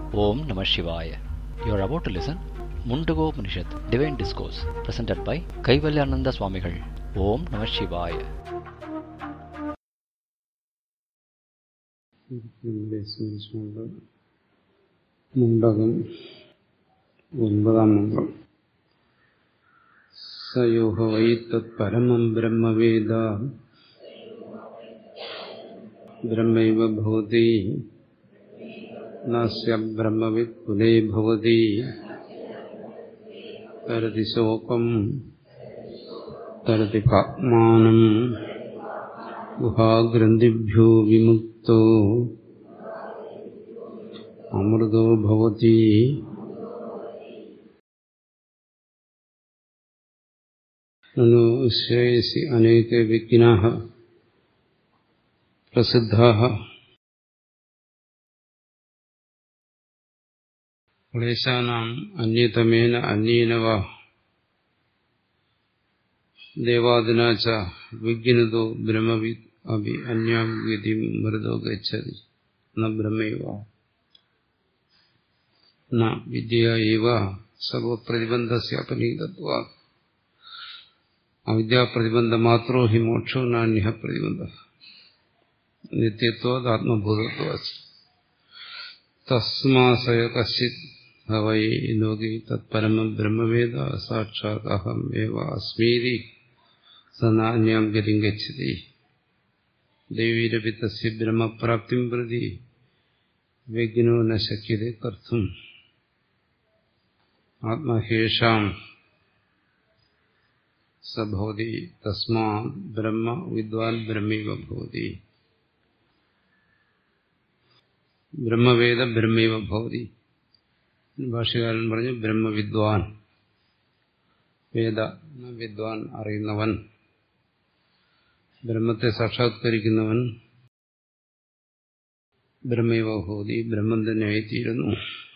Om Namah Shivaya. You are about to listen Mundago Upanishad, Divine Discourse, presented by Kaivalyananda Swamigal. Om Namah Shivaya. നമ്മളെ സ്മരിച്ചുകൊണ്ട് മുണ്ടകം ഒൻപതാം മന്ത്രം സയോഹ Y തത് പരമം ബ്രഹ്മവേദ ബ്രഹ്മൈവ ഭവതി നാസ്യ ബ്രഹ്മവിത് കുലേ ഭവതി തരതി ശോകം തരതി പാത്മാനം ഗുഹാഗ്രന്ഥിഭ്യോ വിമുക്തോ അമൃതോ ഭവതി നനു ശ്രേയസി അനേക വിഘ്നാः പ്രസിദ്ധാः ക്ലേശാനാം അന്യതമേന അന്യേന വാ ദേവാദിനാ ച വിഘ്നതോ ബ്രഹ്മവിദ് അഭി അന്യാം ഗതിം മൃതോ ഗച്ഛതി ന ബ്രഹ്മൈവ ന വിദ്യ ഏവ സർവപ്രതിബന്ധസ്യ അപനീതത്വ അവിദ്യാപ്രതിബന്ധമാത്രോ ഹി മോക്ഷോ നാന്യ പ്രതിബന്ധ നിത്യത്വാത്മഭൂതത്വ തസ്മാസയ കശ്ചിത് ഹവൈ ലോകി തത്പരമ ബ്രഹ്മവേദ സാക്ഷാത് അഹം ഏവ അസ്മീതി സനാന്യാം ഗതിം ഗച്ഛതി ദൈവീരപി തസ്യ ബ്രഹ്മപ്രാപ്തിം പ്രതി വിഘ്നോ ന ശക്യത കർത്തും ആത്മഹേഷാം സഭവതി തസ്മാ ബ്രഹ്മ വിദ്വാൻ ബ്രഹ്മൈവ ഭവതി ബ്രഹ്മവേദ ബ്രഹ്മൈവ ഭവതി ഭാഷകാരൻ പറഞ്ഞു ബ്രഹ്മവിദ്വാൻ വേദ വിദ്വാൻ അറിയുന്നവൻ ബ്രഹ്മത്തെ സാക്ഷാത്കരിക്കുന്നവൻ ബ്രഹ്മൈവ ഭൂതി ബ്രഹ്മം തന്നെയായിത്തീരുന്നു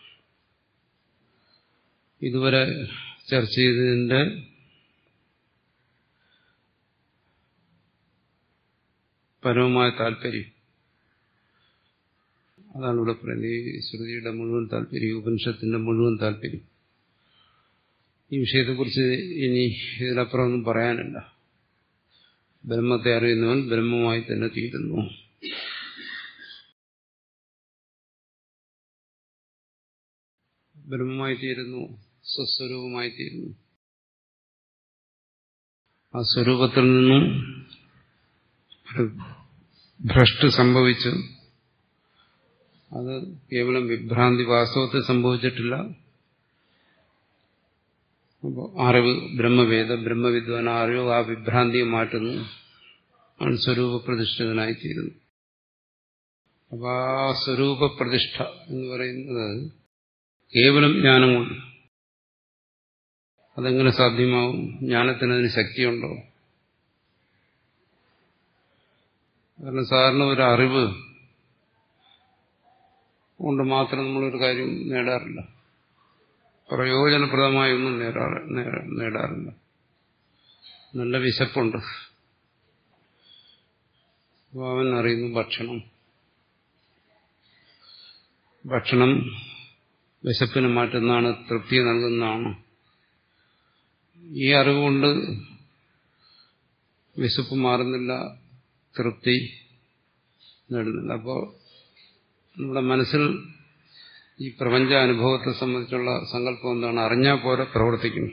ഇതുവരെ ചർച്ച ചെയ്തതിന്റെ പരമമായ താല്പര്യം അതാണ് ഇവിടെ പറയുന്നത് ഈ ശ്രുതിയുടെ മുഴുവൻ താല്പര്യം ഉപനിഷത്തിന്റെ മുഴുവൻ താല്പര്യം ഈ വിഷയത്തെക്കുറിച്ച് ഇനി ഇതിനപ്പുറം ഒന്നും പറയാനില്ല ബ്രഹ്മത്തെ അറിയുന്നവൻ ബ്രഹ്മമായി തന്നെ തീരുന്നു ബ്രഹ്മമായി തീരുന്നു സ്വസ്വരൂപമായി തീരുന്നു ആ സ്വരൂപത്തിൽ നിന്നും ഭ്രഷ്ട് സംഭവിച്ചു അത് കേവലം വിഭ്രാന്തി വാസ്തവത്തിൽ സംഭവിച്ചിട്ടില്ല അപ്പോൾ അറിവ് ബ്രഹ്മവേദ ബ്രഹ്മവിദ്വാൻ അറിവ് ആ വിഭ്രാന്തിയെ മാറ്റുന്നു അവൻ സ്വരൂപ പ്രതിഷ്ഠിതനായിത്തീരുന്നു അപ്പൊ ആ സ്വരൂപ പ്രതിഷ്ഠ എന്ന് പറയുന്നത് കേവലം ജ്ഞാനം കൊണ്ട് അതെങ്ങനെ സാധ്യമാവും ജ്ഞാനത്തിനതിന് ശക്തിയുണ്ടോ കാരണം സാധാരണ ഒരു അറിവ് കൊണ്ട് മാത്രം നമ്മളൊരു കാര്യം നേടാറില്ല പ്രയോജനപ്രദമായി ഒന്നും നേടാറില്ല നല്ല വിശപ്പുണ്ട് അപ്പോൾ അവൻ അറിയുന്നു ഭക്ഷണം ഭക്ഷണം വിശപ്പിന് മാറ്റുന്നതാണ് തൃപ്തി നൽകുന്നതാണ് ഈ അറിവുകൊണ്ട് വിശപ്പ് മാറുന്നില്ല തൃപ്തി നേടുന്നില്ല അപ്പോൾ നമ്മുടെ മനസ്സിൽ ഈ പ്രപഞ്ച അനുഭവത്തെ സംബന്ധിച്ചുള്ള സങ്കല്പം എന്താണ് അറിഞ്ഞാൽ പോലെ പ്രവർത്തിക്കും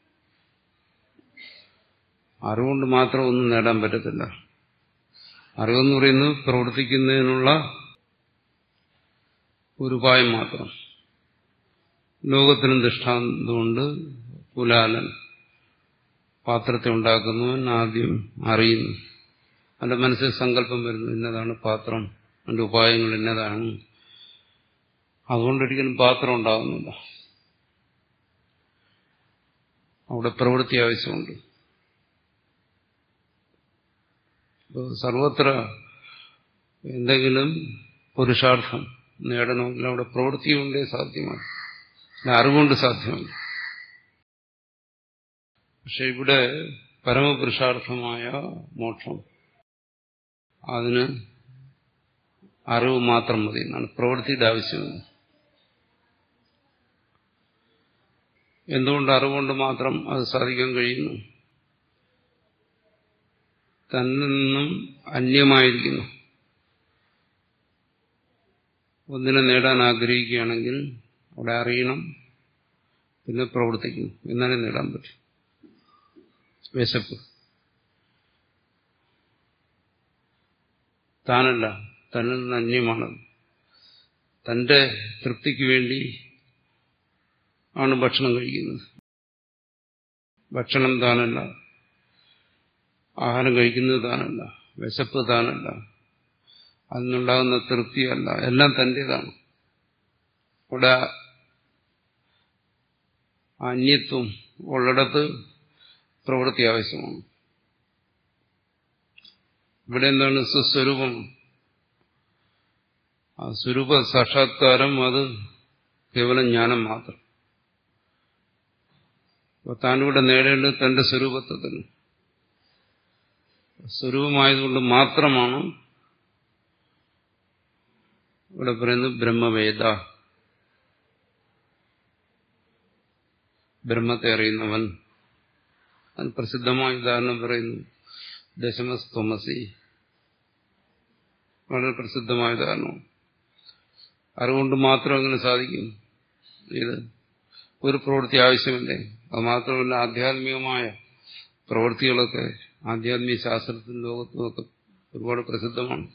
അറിവുകൊണ്ട് മാത്രം ഒന്നും നേടാൻ പറ്റത്തില്ല അറിവെന്ന് പറയുന്നത് പ്രവർത്തിക്കുന്നതിനുള്ള ഒരു ഉപായം മാത്രം ലോകത്തിനും ദൃഷ്ടാന്തമുണ്ട് കുലാലൻ പാത്രത്തെ ഉണ്ടാക്കുന്നവൻ ആദ്യം അറിയുന്നു അവന്റെ മനസ്സിൽ സങ്കല്പം വരുന്നു ഇന്നതാണ് പാത്രം അതിന്റെ ഉപായങ്ങൾ ഇന്നതാണ് അതുകൊണ്ടൊരിക്കലും പാത്രം ഉണ്ടാകുന്നില്ല അവിടെ പ്രവൃത്തി ആവശ്യമുണ്ട് സർവത്ര എന്തെങ്കിലും പുരുഷാർത്ഥം നേടണമെങ്കിൽ അവിടെ പ്രവൃത്തി കൊണ്ടേ സാധ്യമാണ് അറിവുകൊണ്ട് സാധ്യമല്ല പക്ഷെ ഇവിടെ പരമപുരുഷാർത്ഥമായ മോക്ഷം അതിന് അറിവ് മാത്രം മതി എന്നാണ് പ്രവൃത്തിയുടെ ആവശ്യമില്ല എന്തുകൊണ്ട് അറിവുകൊണ്ട് മാത്രം അത് സാധിക്കാൻ കഴിയുന്നു തന്നിൽ നിന്നും അന്യമായിരിക്കുന്നു ഒന്നിനെ നേടാൻ ആഗ്രഹിക്കുകയാണെങ്കിൽ അവിടെ അറിയണം പിന്നെ പ്രവർത്തിക്കുന്നു എന്നാലേ നേടാൻ പറ്റും വിശപ്പ് താനല്ല തന്നിൽ നിന്ന് അന്യമാണത് തന്റെ തൃപ്തിക്ക് വേണ്ടി ആണ് ഭക്ഷണം കഴിക്കുന്നത് ഭക്ഷണം താനല്ല ആഹാരം കഴിക്കുന്നത് താനല്ല വിശപ്പ് താനല്ല അതിനുണ്ടാകുന്ന തൃപ്തിയല്ല എല്ലാം തന്റേതാണ് ഇവിടെ അന്യത്വം ഉള്ളിടത്ത് പ്രവൃത്തി ആവശ്യമാണ് ഇവിടെ എന്താണ് സ്വസ്വരൂപം ആ സ്വരൂപ സാക്ഷാത്കാരം അത് കേവലം ജ്ഞാനം മാത്രം അപ്പൊ താനിവിടെ നേടേണ്ടത് തന്റെ സ്വരൂപത്തെ തന്നെ സ്വരൂപമായതുകൊണ്ട് മാത്രമാണ് ഇവിടെ പറയുന്നത് ബ്രഹ്മവേദ ബ്രഹ്മത്തെ അറിയുന്നവൻ അത് പ്രസിദ്ധമായ ഉദാഹരണം പറയുന്നു ദശമസ്തോമസി വളരെ പ്രസിദ്ധമായ ഉദാഹരണം അറിവുകൊണ്ട് മാത്രം അങ്ങനെ സാധിക്കും ഇത് ഒരു പ്രവൃത്തി ആവശ്യമില്ലേ അത് മാത്രമല്ല ആധ്യാത്മികമായ പ്രവൃത്തികളൊക്കെ ആധ്യാത്മിക ശാസ്ത്രത്തിനും ലോകത്തുമൊക്കെ ഒരുപാട് പ്രസിദ്ധമാണ്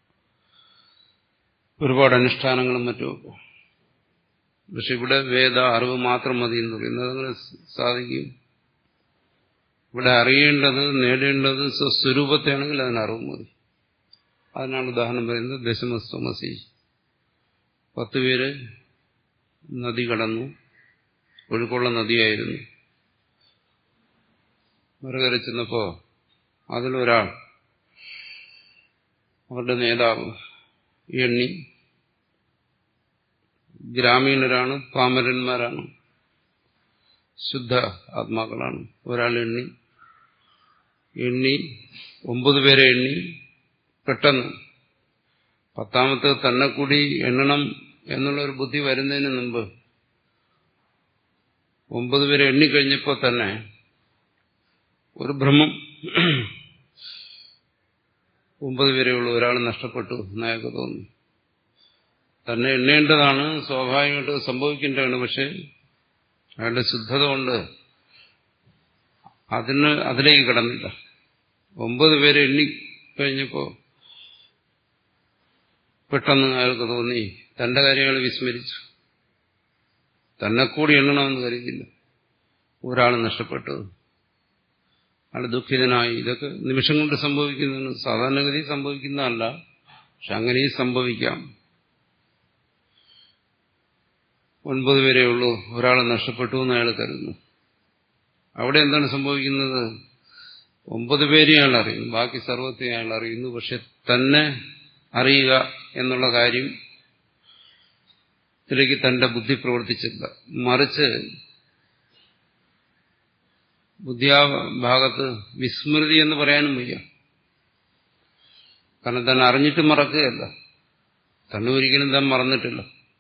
ഒരുപാട് അനുഷ്ഠാനങ്ങളും മറ്റുമൊക്കെ പക്ഷെ ഇവിടെ വേദ അറിവ് മാത്രം മതി എന്ന് പറയുന്നത് അങ്ങനെ സാധിക്കും ഇവിടെ അറിയേണ്ടത് നേടേണ്ടത് സ്വസ്വരൂപത്തെയാണെങ്കിൽ അതിന് അറിവ് മതി അതിനാണ് ഉദാഹരണം പറയുന്നത് ദശമസ്തമസി പത്ത് പേര് നദി കടന്നു ഒഴുക്കുള്ള നദിയായിരുന്നു മറുകര ചെന്നപ്പോ അതിലൊരാൾ അവരുടെ നേതാവ് എണ്ണി ഗ്രാമീണരാണ് പാമരന്മാരാണ് ശുദ്ധ ആത്മാക്കളാണ് ഒരാൾ എണ്ണി എണ്ണി ഒമ്പത് പേരെ എണ്ണി പെട്ടെന്ന് പത്താമത്തെ തന്നെ കൂടി എണ്ണണം എന്നുള്ള ഒരു ബുദ്ധി വരുന്നതിന് മുമ്പ് ഒമ്പത് പേരെ എണ്ണിക്കഴിഞ്ഞപ്പോൾ തന്നെ ഒരു ഭ്രമം ഒമ്പത് പേരെയുള്ള ഒരാൾ നഷ്ടപ്പെട്ടു എന്നയാൾക്ക് തോന്നി തന്നെ എണ്ണേണ്ടതാണ് സ്വാഭാവികമായിട്ട് സംഭവിക്കേണ്ടതാണ് പക്ഷെ അയാളുടെ ശുദ്ധത കൊണ്ട് അതിന് അതിലേക്ക് കടന്നില്ല ഒമ്പത് പേരെ എണ്ണിക്കഴിഞ്ഞപ്പോ പെട്ടെന്ന് അയാൾക്ക് തോന്നി തന്റെ കാര്യങ്ങൾ വിസ്മരിച്ചു തന്നെ കൂടി എണ്ണണമെന്ന് കരുതിയില്ല ഒരാൾ നഷ്ടപ്പെട്ടു അയാൾ ദുഃഖിതനായി ഇതൊക്കെ നിമിഷം കൊണ്ട് സംഭവിക്കുന്നതിന് സാധാരണഗതി സംഭവിക്കുന്നതല്ല പക്ഷെ അങ്ങനെയും സംഭവിക്കാം ഒൻപത് പേരേ ഉള്ളൂ ഒരാൾ നഷ്ടപ്പെട്ടു എന്ന് അയാൾ കരുതുന്നു അവിടെ എന്താണ് സംഭവിക്കുന്നത് ഒമ്പത് പേരെ അയാൾ അറിയുന്നു ബാക്കി സർവത്തെ അയാൾ അറിയുന്നു പക്ഷെ തന്നെ അറിയുക എന്നുള്ള കാര്യം ത്തിലേക്ക് തന്റെ ബുദ്ധി പ്രവർത്തിച്ചില്ല മറിച്ച് ബുദ്ധിയാ ഭാഗത്ത് വിസ്മൃതി എന്ന് പറയാനും വയ്യ കാരണം തന്നെ അറിഞ്ഞിട്ട് മറക്കുകയല്ല തന്നെ ഒരിക്കലും താൻ മറന്നിട്ടില്ല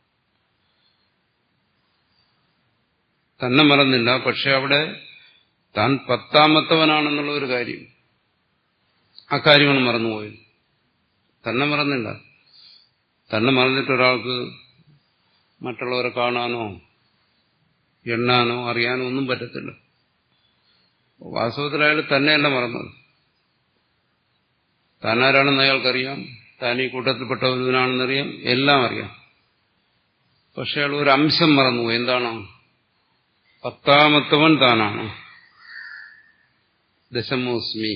തന്നെ മറന്നില്ല പക്ഷെ അവിടെ താൻ പത്താമത്തവനാണെന്നുള്ള ഒരു കാര്യം ആ കാര്യമാണ് മറന്നുപോയത് തന്നെ മറന്നില്ല തന്നെ മറന്നിട്ട് ഒരാൾക്ക് മറ്റുള്ളവരെ കാണാനോ എണ്ണാനോ അറിയാനോ ഒന്നും പറ്റത്തില്ല വാസ്തവത്തിൽ അയാൾ തന്നെയല്ല മറന്നത് താനാരാണെന്ന് അയാൾക്കറിയാം താൻ ഈ കൂട്ടത്തിൽപ്പെട്ട ഒരുവനാണെന്നറിയാം എല്ലാം അറിയാം പക്ഷെ അയാൾ ഒരു അംശം മറന്നു എന്താണ് പത്താമത്തവൻ താനാണ് ദശമോസ്മി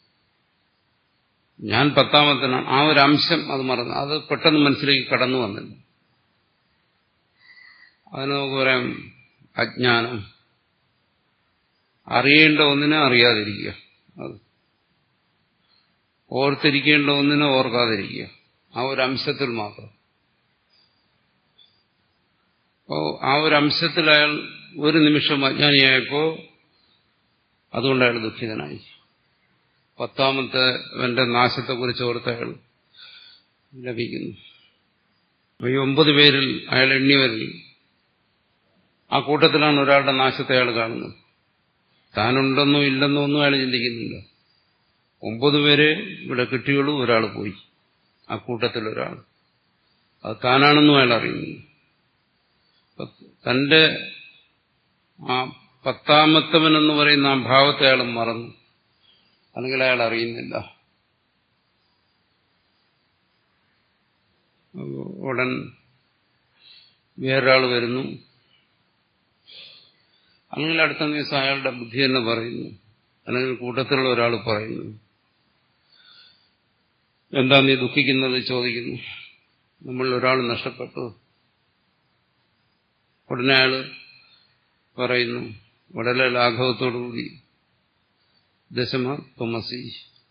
ഞാൻ പത്താമത്തനാണ് ആ ഒരു അംശം അത് മറന്നു അത് പെട്ടെന്ന് മനസ്സിലേക്ക് കടന്നു വന്നില്ല അതിന് നമുക്ക് പറയാം അജ്ഞാനം അറിയേണ്ട ഒന്നിനെ അറിയാതിരിക്കുക അത് ഓർത്തിരിക്കേണ്ട ഒന്നിനെ ഓർക്കാതിരിക്കുക ആ ഒരു അംശത്തിൽ മാത്രം അപ്പോ ആ ഒരു അംശത്തിൽ അയാൾ ഒരു നിമിഷം അജ്ഞാനിയായപ്പോ അതുകൊണ്ട് അയാൾ ദുഃഖിതനായി പത്താമത്തെ നാശത്തെക്കുറിച്ച് ഓർത്ത് അയാൾ ലഭിക്കുന്നു ഈ ഒമ്പത് പേരിൽ അയാൾ എണ്ണിയവരിൽ ആ കൂട്ടത്തിലാണ് ഒരാളുടെ നാശത്തെ അയാൾ കാണുന്നത് താനുണ്ടെന്നോ ഇല്ലെന്നോ ഒന്നും അയാൾ ചിന്തിക്കുന്നില്ല ഒമ്പത് പേരെ ഇവിടെ കിട്ടിയുള്ളൂ ഒരാൾ പോയി ആ കൂട്ടത്തിൽ ഒരാൾ അത് താനാണെന്നും അയാൾ അറിയുന്നു തന്റെ ആ പത്താമത്തവൻ എന്ന് പറയുന്ന ആ ഭാവത്തെ അയാൾ മറന്നു അല്ലെങ്കിൽ അയാൾ അറിയുന്നില്ല ഉടൻ വേറൊരാൾ വരുന്നു അല്ലെങ്കിൽ അടുത്ത ദിവസം അയാളുടെ ബുദ്ധി തന്നെ പറയുന്നു അല്ലെങ്കിൽ കൂട്ടത്തിലുള്ള ഒരാൾ പറയുന്നു എന്താ നീ ദുഃഖിക്കുന്നത് ചോദിക്കുന്നു നമ്മൾ ഒരാൾ നഷ്ടപ്പെട്ടു ഉടനെ അയാൾ പറയുന്നു വളരെ ലാഘവത്തോടുകൂടി ദശമ തുമസി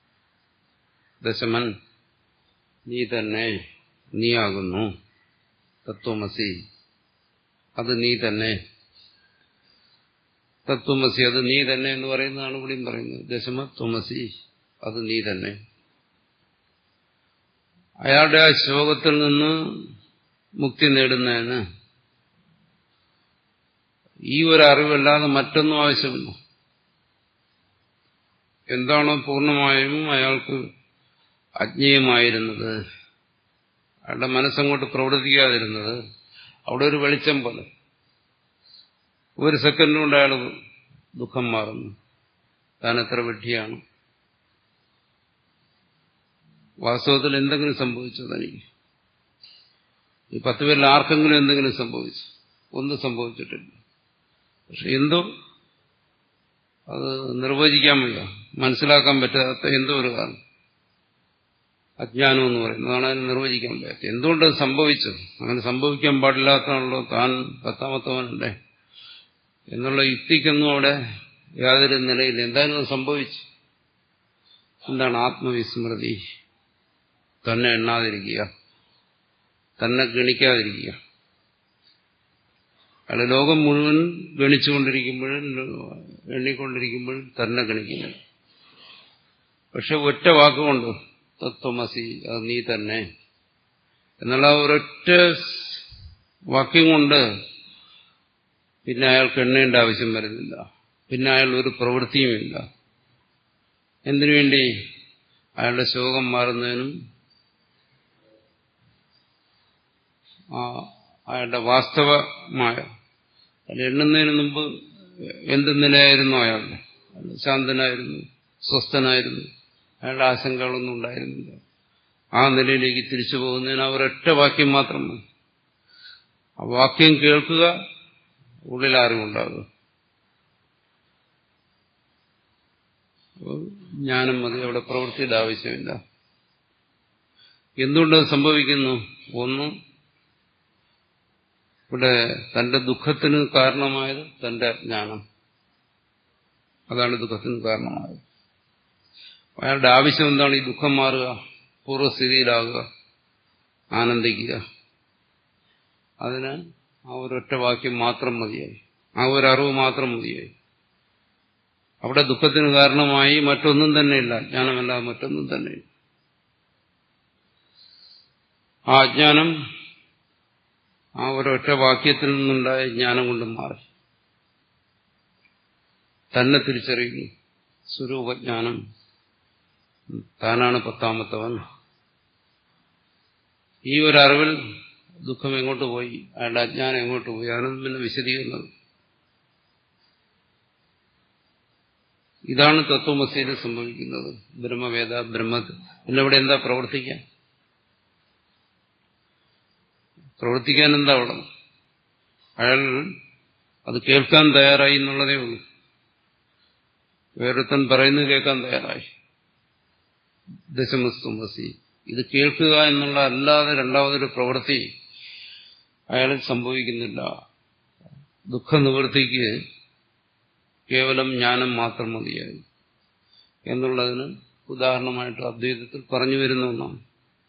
ദശമൻ നീ തന്നെ നീയാകുന്നു തത്വമസി അത് നീ തന്നെ തത്വമസി അത് നീ തന്നെ എന്ന് പറയുന്നതാണ് ഇവിടെയും പറയുന്നത് ദശമ തുമസി അത് നീ തന്നെ അയാളുടെ ആ ശോകത്തിൽ നിന്ന് മുക്തി നേടുന്നതിന് ഈ ഒരു അറിവല്ലാതെ മറ്റൊന്നും ആവശ്യമില്ല എന്താണോ പൂർണ്ണമായും അയാൾക്ക് അജ്ഞേയമായിരുന്നത് അയാളുടെ മനസ്സങ്ങോട്ട് പ്രവർത്തിക്കാതിരുന്നത് അവിടെ ഒരു വെളിച്ചം പോലെ ഒരു സെക്കൻഡ് കൊണ്ട് അയാൾ ദുഃഖം മാറുന്നു താൻ എത്ര വെട്ടിയാണ് വാസ്തവത്തിൽ എന്തെങ്കിലും സംഭവിച്ചോ തനിക്ക് ഈ പത്ത് പേരിൽ ആർക്കെങ്കിലും എന്തെങ്കിലും സംഭവിച്ചു ഒന്നും സംഭവിച്ചിട്ടില്ല പക്ഷെ എന്തോ അത് നിർവചിക്കാൻ വയ്യ മനസ്സിലാക്കാൻ പറ്റാത്ത എന്തോ ഒരു കാരണം അജ്ഞാനം എന്ന് പറയുന്നത് അതാണ് അതിന് നിർവചിക്കാൻ പറ്റാത്ത എന്തുകൊണ്ട് സംഭവിച്ചു അങ്ങനെ സംഭവിക്കാൻ പാടില്ലാത്തതാണല്ലോ താൻ പത്താമത്തവനല്ലേ എന്നുള്ള യുക്തിക്കൊന്നും അവിടെ യാതൊരു നിലയില്ല എന്തായാലും അത് സംഭവിച്ചു എന്താണ് ആത്മവിസ്മൃതി തന്നെ എണ്ണാതിരിക്കുക തന്നെ ഗണിക്കാതിരിക്കുക അയാൾ ലോകം മുഴുവൻ ഗണിച്ചുകൊണ്ടിരിക്കുമ്പോഴും എണ്ണിക്കൊണ്ടിരിക്കുമ്പോഴും തന്നെ ഗണിക്കുന്നു പക്ഷെ ഒറ്റ വാക്കുകൊണ്ട് തത്വമസി അത് നീ തന്നെ എന്നുള്ള ഒരൊറ്റ വാക്യം കൊണ്ട് പിന്നെ അയാൾക്ക് എണ്ണേണ്ട ആവശ്യം വരുന്നില്ല പിന്നെ അയാൾ ഒരു പ്രവൃത്തിയുമില്ല എന്തിനു വേണ്ടി അയാളുടെ ശോകം മാറുന്നതിനും അയാളുടെ വാസ്തവമായ അയാൾ എണ്ണുന്നതിന് മുമ്പ് എന്ത് നിലയായിരുന്നു അയാളുടെ ശാന്തനായിരുന്നു സ്വസ്ഥനായിരുന്നു അയാളുടെ ആശങ്കകളൊന്നും ഉണ്ടായിരുന്നില്ല ആ നിലയിലേക്ക് തിരിച്ചു പോകുന്നതിന് ആ ഒരൊറ്റ വാക്യം മാത്രം മതി ആ വാക്യം കേൾക്കുക ഉള്ളിൽ അറിവുണ്ടാകുക ജ്ഞാനം മതി അവിടെ പ്രവൃത്തിയുടെ ആവശ്യമില്ല എന്തുകൊണ്ടത് സംഭവിക്കുന്നു ഒന്ന് ഇവിടെ തന്റെ ദുഃഖത്തിന് കാരണമായത് തന്റെ അജ്ഞാനം അതാണ് ദുഃഖത്തിന് കാരണമായത് അയാളുടെ ആവശ്യം എന്താണ് ഈ ദുഃഖം മാറുക പൂർവ്വസ്ഥിതിയിലാകുക ആനന്ദിക്കുക അതിന് ആ ഒരൊറ്റ വാക്യം മാത്രം മതിയായി ആ ഒരു അറിവ് മാത്രം മതിയായി അവിടെ ദുഃഖത്തിന് കാരണമായി മറ്റൊന്നും തന്നെയില്ല അജ്ഞാനമല്ലാതെ മറ്റൊന്നും തന്നെയില്ല ആ അജ്ഞാനം ആ ഒരൊറ്റ വാക്യത്തിൽ നിന്നുണ്ടായ ജ്ഞാനം കൊണ്ട് മാറി തന്നെ തിരിച്ചറിയുന്നു സ്വരൂപജ്ഞാനം താനാണ് പത്താമത്തവൻ ഈ ഒരു അറിവിൽ ദുഃഖം എങ്ങോട്ട് പോയി അയാളുടെ അജ്ഞാനം എങ്ങോട്ട് പോയി അതൊന്നും പിന്നെ വിശദീകരണം ഇതാണ് തത്വമസയിൽ സംഭവിക്കുന്നത് ബ്രഹ്മവേദ ബ്രഹ്മ പിന്നെ ഇവിടെ എന്താ പ്രവർത്തിക്കാൻ പ്രവർത്തിക്കാൻ എന്താ അവിടെ അയാൾ അത് കേൾക്കാൻ തയ്യാറായി എന്നുള്ളതേ ഉള്ളൂ വേറൊരുത്തൻ പറയുന്നത് കേൾക്കാൻ തയ്യാറായി ദശമസ്തുമസി ഇത് കേൾക്കുക എന്നുള്ള അല്ലാതെ രണ്ടാമതൊരു പ്രവൃത്തി അയാളിൽ സംഭവിക്കുന്നില്ല ദുഃഖനിവൃത്തിക്ക് കേവലം ജ്ഞാനം മാത്രം മതിയായി എന്നുള്ളതിന് ഉദാഹരണമായിട്ട് അദ്വൈതത്തിൽ പറഞ്ഞു വരുന്ന ഒന്നാണ്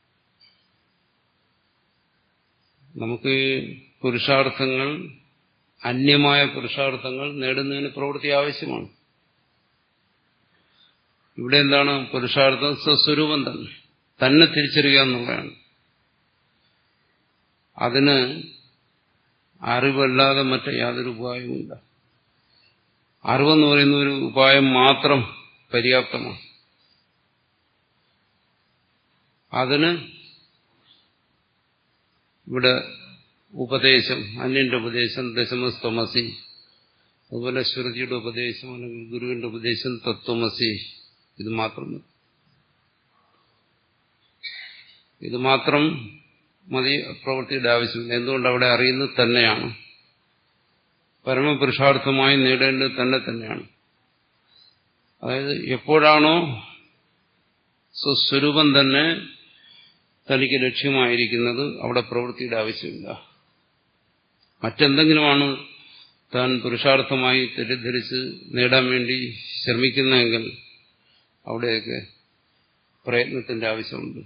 നമുക്ക് പുരുഷാർത്ഥങ്ങൾ അന്യമായ പുരുഷാർത്ഥങ്ങൾ നേടുന്നതിന് പ്രവൃത്തി ആവശ്യമാണ് ഇവിടെ എന്താണ് പുരുഷാർത്ഥം സ്വസ്വരൂപം തന്നെ തന്നെ തിരിച്ചറിയുക എന്നുള്ളതാണ് അതിന് അറിവല്ലാതെ മറ്റ് യാതൊരു ഉപായവുമില്ല അറിവെന്ന് പറയുന്ന ഒരു ഉപായം മാത്രം പര്യാപ്തമാണ് അതിന് ഇവിടെ ഉപദേശം അന്യന്റെ ഉപദേശം ദശമസ്തമസി അതുപോലെ ശ്രുതിയുടെ ഉപദേശം അല്ലെങ്കിൽ ഗുരുവിന്റെ ഉപദേശം തത്വമസി ഇത് മാത്രം ഇത് മാത്രം മതി പ്രവൃത്തിയുടെ ആവശ്യമില്ല എന്തുകൊണ്ട് അവിടെ അറിയുന്നത് തന്നെയാണ് പരമപുരുഷാർത്ഥമായി നേടേണ്ടത് തന്നെ തന്നെയാണ് അതായത് എപ്പോഴാണോ സ്വസ്വരൂപം തന്നെ തനിക്ക് ലക്ഷ്യമായിരിക്കുന്നത് അവിടെ പ്രവൃത്തിയുടെ ആവശ്യമില്ല മറ്റെന്തെങ്കിലുമാണ് താൻ പുരുഷാർത്ഥമായി തെറ്റിദ്ധരിച്ച് നേടാൻ വേണ്ടി ശ്രമിക്കുന്നതെങ്കിൽ അവിടെയൊക്കെ പ്രയത്നത്തിന്റെ ആവശ്യമുണ്ട്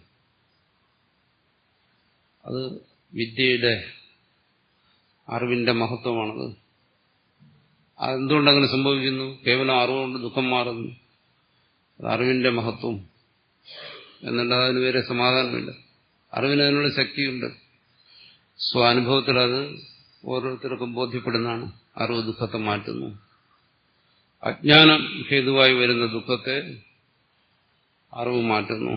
അത് വിദ്യയുടെ അറിവിന്റെ മഹത്വമാണത് അതെന്തുകൊണ്ടങ്ങനെ സംഭവിക്കുന്നു കേവലം അറിവുകൊണ്ട് ദുഃഖം മാറുന്നു അത് അറിവിന്റെ മഹത്വം എന്നല്ല അതിന് വേറെ സമാധാനമില്ല അറിവിന് അതിനുള്ള ശക്തിയുണ്ട് സ്വാനുഭവത്തിൽ അത് ഓരോരുത്തർക്കും ബോധ്യപ്പെടുന്നതാണ് അറിവ് ദുഃഖത്തെ മാറ്റുന്നു അജ്ഞാനം ഹേതുവായി വരുന്ന ദുഃഖത്തെ അറിവ് മാറ്റുന്നു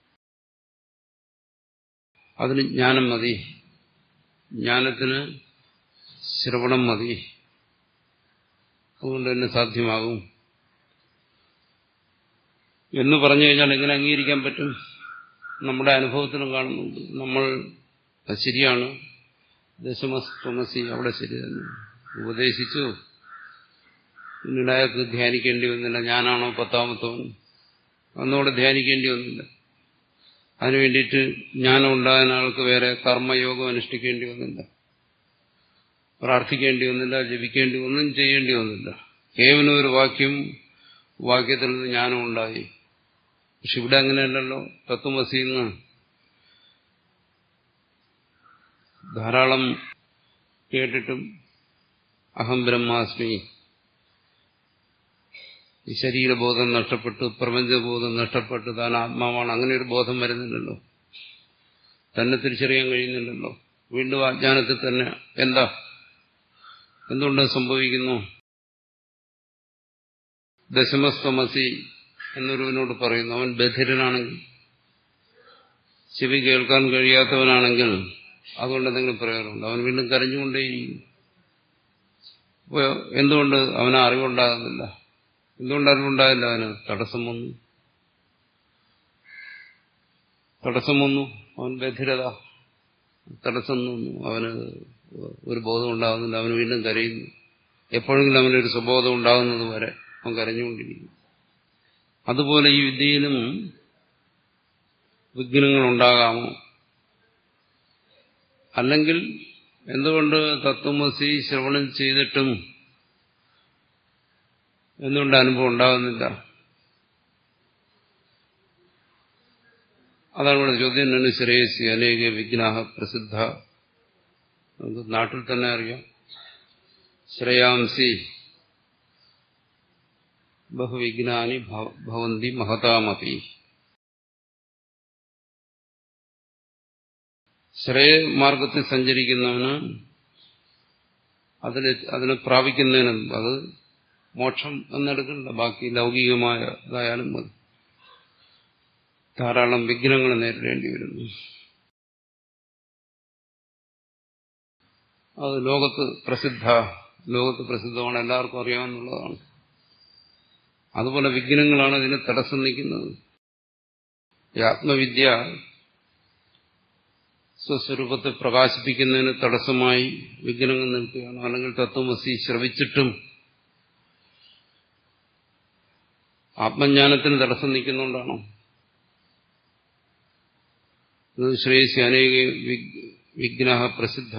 അതിന് ജ്ഞാനം മതി ജ്ഞാനത്തിന് ശ്രവണം മതി അതുകൊണ്ട് തന്നെ സാധ്യമാകും എന്ന് പറഞ്ഞു കഴിഞ്ഞാൽ എങ്ങനെ അംഗീകരിക്കാൻ പറ്റും നമ്മുടെ അനുഭവത്തിലും കാണുന്നുണ്ട് നമ്മൾ അത് ശരിയാണ് ദശമസ്തമസി അവിടെ ശരി തന്നെ ഉപദേശിച്ചു പിന്നീട് അയാൾക്ക് ധ്യാനിക്കേണ്ടി വന്നില്ല ഞാനാണോ പത്താമത്തവൻ ഒന്നുകൂടെ ധ്യാനിക്കേണ്ടി വന്നില്ല അതിനു വേണ്ടിയിട്ട് ജ്ഞാനം ഉണ്ടാകാൻ ആൾക്ക് വേറെ കർമ്മയോഗം അനുഷ്ഠിക്കേണ്ടി വന്നില്ല പ്രാർത്ഥിക്കേണ്ടി വന്നില്ല ജപിക്കേണ്ടി ഒന്നും ചെയ്യേണ്ടി വന്നില്ല കേവലം ഒരു വാക്യം വാക്യത്തിൽ നിന്ന് ജ്ഞാനം ഉണ്ടായി പക്ഷെ ഇവിടെ അങ്ങനെയല്ലല്ലോ തത്വമസിന്ന് ധാരാളം കേട്ടിട്ടും അഹം ബ്രഹ്മാസ്മി ഈ ശരീരബോധം നഷ്ടപ്പെട്ടു പ്രപഞ്ചബോധം നഷ്ടപ്പെട്ടു താൻ ആത്മാവാണ് അങ്ങനെ ഒരു ബോധം വരുന്നില്ലല്ലോ തന്നെ തിരിച്ചറിയാൻ കഴിയുന്നില്ലല്ലോ വീണ്ടും അജ്ഞാനത്തിൽ തന്നെ എന്താ എന്തുകൊണ്ട് സംഭവിക്കുന്നു ദശമസ്തമസി എന്നൊരുവനോട് പറയുന്നു അവൻ ബധിരനാണെങ്കിൽ ചെവി കേൾക്കാൻ കഴിയാത്തവനാണെങ്കിൽ അതുകൊണ്ട് എന്തെങ്കിലും പ്രയോജനമുണ്ട് അവൻ വീണ്ടും കരഞ്ഞുകൊണ്ടേയിരിക്കും അപ്പോൾ എന്തുകൊണ്ട് അവന് അറിവുണ്ടാകുന്നില്ല എന്തുകൊണ്ട് അറിവുണ്ടാകില്ല അവന് തടസ്സം വന്നു തടസ്സം വന്നു അവൻ ബധിരത തടസ്സം വന്നു അവന് ഒരു ബോധം ഉണ്ടാകുന്നില്ല അവന് വീണ്ടും കരയുന്നു എപ്പോഴെങ്കിലും അവനൊരു സ്വബോധം ഉണ്ടാകുന്നത് വരെ അവൻ കരഞ്ഞുകൊണ്ടിരിക്കും അതുപോലെ ഈ വിദ്യയിലും വിഘ്നങ്ങൾ ഉണ്ടാകാമോ അല്ലെങ്കിൽ എന്തുകൊണ്ട് തത്വമസി ശ്രവണം ചെയ്തിട്ടും എന്തുകൊണ്ട് അനുഭവം ഉണ്ടാകുന്നില്ല അതാണ് ഇവിടെ ചോദ്യം തന്നെ ശ്രേയസി അനേക വിഘ്നാഹ പ്രസിദ്ധ നമുക്ക് നാട്ടിൽ തന്നെ അറിയാം ശ്രേയാംസി ബഹുവിഘ്നാനി ഭവന്തി മഹതാമപി ശ്രേയമാർഗത്തിൽ സഞ്ചരിക്കുന്നവന് അതിന് അതിനെ പ്രാപിക്കുന്നതിന് അത് മോക്ഷം എന്നെടുക്കണ്ട ബാക്കി ലൗകികമായതായാലും മതി ധാരാളം വിഘ്നങ്ങൾ നേരിടേണ്ടി വരുന്നു അത് ലോകത്ത് പ്രസിദ്ധ ലോകത്ത് പ്രസിദ്ധമാണ് എല്ലാവർക്കും അറിയാമെന്നുള്ളതാണ് അതുപോലെ വിഘ്നങ്ങളാണ് ഇതിന് തടസ്സം നിൽക്കുന്നത് ഈ ആത്മവിദ്യ സ്വസ്വരൂപത്തെ പ്രകാശിപ്പിക്കുന്നതിന് തടസ്സമായി വിഘ്നങ്ങൾ നിൽക്കുകയാണ് അല്ലെങ്കിൽ തത്വമസി ശ്രവിച്ചിട്ടും ആത്മജ്ഞാനത്തിന് തടസ്സം നിൽക്കുന്നുകൊണ്ടാണോ ശ്രേയസി അനേക വിഘ്ന പ്രസിദ്ധ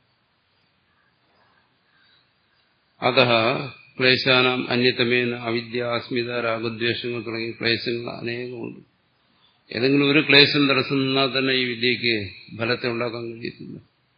അത ക്ലേശാനാം അന്യതമേന അവിദ്യ അസ്മിത രാഗദ്വേഷങ്ങൾ തുടങ്ങിയ ക്ലേശങ്ങൾ അനേകമുണ്ട് ഏതെങ്കിലും ഒരു ക്ലേശം തടസ്സം നിന്നാൽ തന്നെ ഈ വിദ്യക്ക് ഫലത്തെ ഉണ്ടാക്കാൻ കഴിയത്തില്ല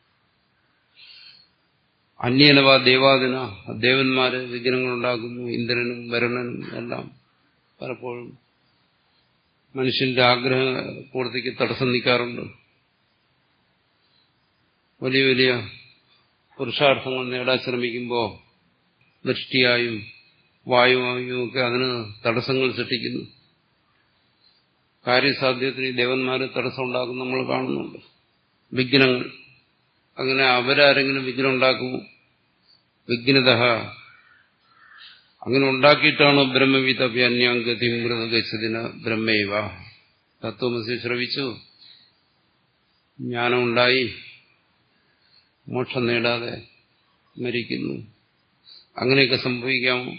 അന്യനവ ദേവാദിന ദേവന്മാര് വിഘ്നങ്ങൾ ഉണ്ടാക്കുന്നു ഇന്ദ്രനും വരുണനും എല്ലാം പലപ്പോഴും മനുഷ്യന്റെ ആഗ്രഹ പൂർത്തിക്ക് തടസ്സം നിൽക്കാറുണ്ട് വലിയ വലിയ പുരുഷാർത്ഥങ്ങൾ നേടാൻ ശ്രമിക്കുമ്പോൾ ദൃഷ്ടിയായും വായുവായും ഒക്കെ അതിന് തടസ്സങ്ങൾ സൃഷ്ടിക്കുന്നു കാര്യസാധ്യത്തിന് ഈ ദേവന്മാർ തടസ്സം ഉണ്ടാക്കും നമ്മൾ കാണുന്നുണ്ട് വിഘ്നങ്ങൾ അങ്ങനെ അവരാരെങ്കിലും വിഘ്നം ഉണ്ടാക്കുമോ വിഘ്നത അങ്ങനെ ഉണ്ടാക്കിയിട്ടാണോ ബ്രഹ്മവിതപ്യന്യാംഗതി മൃതഗച്ഛതിന് ബ്രഹ്മൈവ തത്വമസി ശ്രവിച്ചു ജ്ഞാനമുണ്ടായി മോക്ഷം നേടാതെ മരിക്കുന്നു അങ്ങനെയൊക്കെ സംഭവിക്കാമോ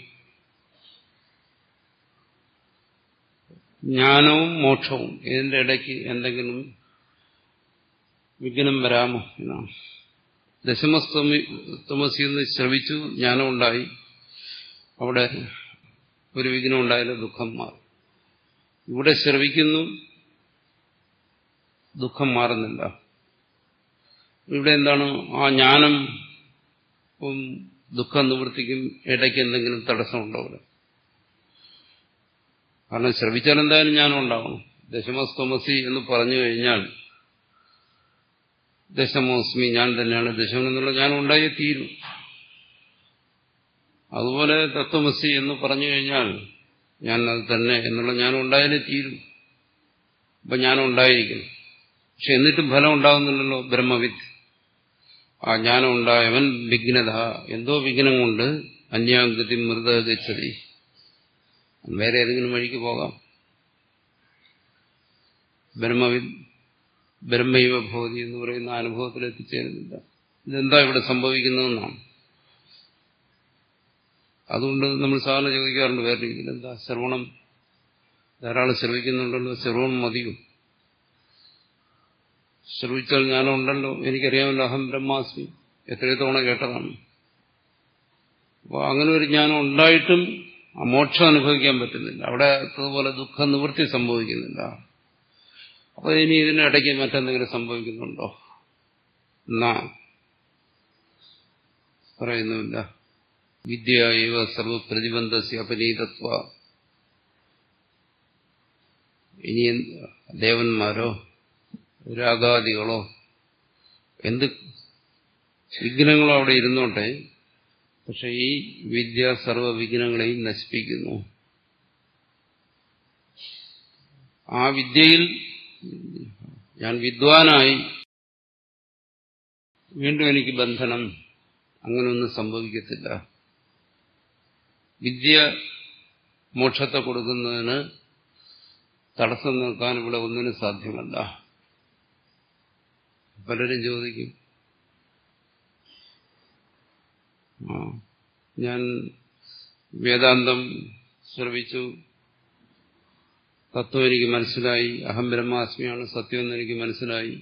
ജ്ഞാനവും മോക്ഷവും ഇതിന്റെ ഇടയ്ക്ക് എന്തെങ്കിലും വിഘ്നം വരാമോ എന്നാണ് ദശമസ്തമി തമസിന്ന് ശ്രവിച്ചു ജ്ഞാനമുണ്ടായി അവിടെ ഒരു വിഘ്നം ഉണ്ടായാലും ദുഃഖം മാറും ഇവിടെ ശ്രവിക്കുന്നു ദുഃഖം മാറുന്നില്ല ഇവിടെ എന്താണ് ആ ജ്ഞാനം ദുഃഖ നിവൃത്തിക്കും ഇടയ്ക്ക് എന്തെങ്കിലും തടസ്സമുണ്ടോ അവിടെ കാരണം ശ്രവിച്ചാൽ എന്തായാലും ജ്ഞാനം ഉണ്ടാവണം ദശമസ്തമസി എന്ന് പറഞ്ഞു കഴിഞ്ഞാൽ ദശമോസ്മി ഞാൻ തന്നെയാണ് ദശമൻ എന്നുള്ള ജ്ഞാനം ഉണ്ടായേ തീരും അതുപോലെ തത്വമസി എന്ന് പറഞ്ഞു കഴിഞ്ഞാൽ ഞാൻ അത് തന്നെ എന്നുള്ള ജ്ഞാനം ഉണ്ടായാലേ തീരും അപ്പൊ ജ്ഞാനം ഉണ്ടായിരിക്കണം പക്ഷെ എന്നിട്ടും ഫലം ഉണ്ടാകുന്നില്ലല്ലോ ബ്രഹ്മവിദ് ആ ജ്ഞാനം ഉണ്ടായവൻ വിഘ്നത എന്തോ വിഘ്നം കൊണ്ട് അന്യാഗതി മൃത ഗച്ഛതി വേറെ ഏതെങ്കിലും വഴിക്ക് പോകാം ബ്രഹ്മവിദ് ബ്രഹ്മൈവ ഭവതി എന്ന് പറയുന്ന അനുഭവത്തിൽ എത്തിച്ചേരുന്നില്ല ഇതെന്താ ഇവിടെ സംഭവിക്കുന്നതെന്നാണ് അതുകൊണ്ട് നമ്മൾ സാധാരണ ചോദിക്കാറുണ്ട് വേറെ രീതിയിൽ എന്താ ശ്രവണം ധാരാളം ശ്രവിക്കുന്നുണ്ടല്ലോ ശ്രവണം മതിയോ ശ്രവിച്ചാൽ ഞാനുണ്ടല്ലോ എനിക്കറിയാമല്ലോ അഹം ബ്രഹ്മാസ്മി എത്രയോ തവണ കേട്ടതാണ് അപ്പോൾ അങ്ങനെ ഒരു ജ്ഞാനം ഉണ്ടായിട്ടും ആ മോക്ഷം അനുഭവിക്കാൻ പറ്റുന്നില്ല അവിടെ അതുപോലെ ദുഃഖ നിവൃത്തി സംഭവിക്കുന്നില്ല അപ്പൊ ഇനി ഇതിനിടയ്ക്ക് മറ്റെന്തെങ്കിലും സംഭവിക്കുന്നുണ്ടോ എന്നാ പറയുന്നുമില്ല വിദ്യയവ സർവപ്രതിബന്ധസ്യ അപനീതത്വ ഇനി ദേവന്മാരോ രാഗാദികളോ എന്ത് വിഘ്നങ്ങളോ അവിടെ ഇരുന്നോട്ടെ പക്ഷെ ഈ വിദ്യ സർവ വിഘ്നങ്ങളെയും നശിപ്പിക്കുന്നു ആ വിദ്യയിൽ ഞാൻ വിദ്വാനായി വീണ്ടും എനിക്ക് ബന്ധനം അങ്ങനെയൊന്നും സംഭവിക്കത്തില്ല വിദ്യ മോക്ഷത്തെ കൊടുക്കുന്നതിന് തടസ്സം നിൽക്കാൻ ഇവിടെ ഒന്നിനും സാധ്യമല്ല പലരും ചോദിക്കും ആ ഞാൻ വേദാന്തം ശ്രവിച്ചു തത്വം എനിക്ക് മനസ്സിലായി അഹം ബ്രഹ്മാസ്മിയാണ് സത്യം എന്ന് എനിക്ക് മനസ്സിലായി